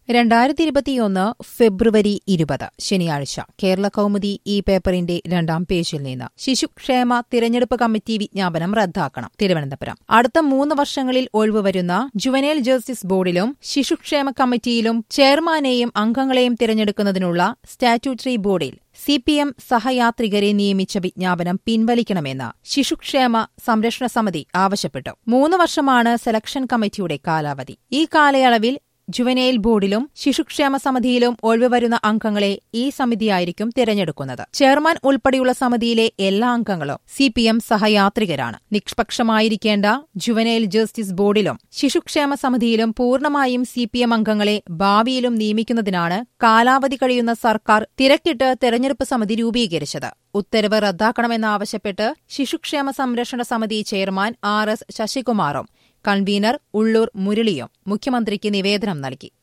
രണ്ടായിരത്തി ഇരുപത്തിയൊന്ന് ഫെബ്രുവരി ഇരുപത് ശനിയാഴ്ച കേരള കൗമുദി ഈ പേപ്പറിന്റെ രണ്ടാം പേജിൽ നിന്ന് ശിശുക്ഷേമ തിരഞ്ഞെടുപ്പ് കമ്മിറ്റി വിജ്ഞാപനം റദ്ദാക്കണം തിരുവനന്തപുരം അടുത്ത മൂന്ന് വർഷങ്ങളിൽ ഒഴിവ് വരുന്ന ജുവനൈൽ ജസ്റ്റിസ് ബോർഡിലും ശിശുക്ഷേമ കമ്മിറ്റിയിലും ചെയർമാനെയും അംഗങ്ങളെയും തിരഞ്ഞെടുക്കുന്നതിനുള്ള സ്റ്റാറ്റ്യൂട്ടറി ബോർഡിൽ സി പി എം സഹയാത്രികരെ നിയമിച്ച വിജ്ഞാപനം പിൻവലിക്കണമെന്ന് ശിശുക്ഷേമ സംരക്ഷണ സമിതി ആവശ്യപ്പെട്ടു മൂന്ന് വർഷമാണ് സെലക്ഷൻ കമ്മിറ്റിയുടെ കാലാവധി ഈ കാലയളവിൽ ജുവനൈൽ ബോർഡിലും ശിശുക്ഷേമ സമിതിയിലും ഒഴിവ് വരുന്ന അംഗങ്ങളെ ഈ സമിതിയായിരിക്കും തിരഞ്ഞെടുക്കുന്നത് ചെയർമാൻ ഉൾപ്പെടെയുള്ള സമിതിയിലെ എല്ലാ അംഗങ്ങളും സി പി എം സഹയാത്രികരാണ് നിഷ്പക്ഷമായിരിക്കേണ്ട ജുവനൈൽ ജസ്റ്റിസ് ബോർഡിലും ശിശുക്ഷേമ സമിതിയിലും പൂർണ്ണമായും സി പി എം അംഗങ്ങളെ ഭാവിയിലും നിയമിക്കുന്നതിനാണ് കാലാവധി കഴിയുന്ന സർക്കാർ തിരക്കിട്ട് തെരഞ്ഞെടുപ്പ് സമിതി രൂപീകരിച്ചത് ഉത്തരവ് റദ്ദാക്കണമെന്നാവശ്യപ്പെട്ട് ശിശുക്ഷേമ സംരക്ഷണ സമിതി ചെയർമാൻ ആർ എസ് ശശികുമാറും കൺവീനർ ഉള്ളൂർ മുരളിയും മുഖ്യമന്ത്രിക്ക് നിവേദനം നൽകി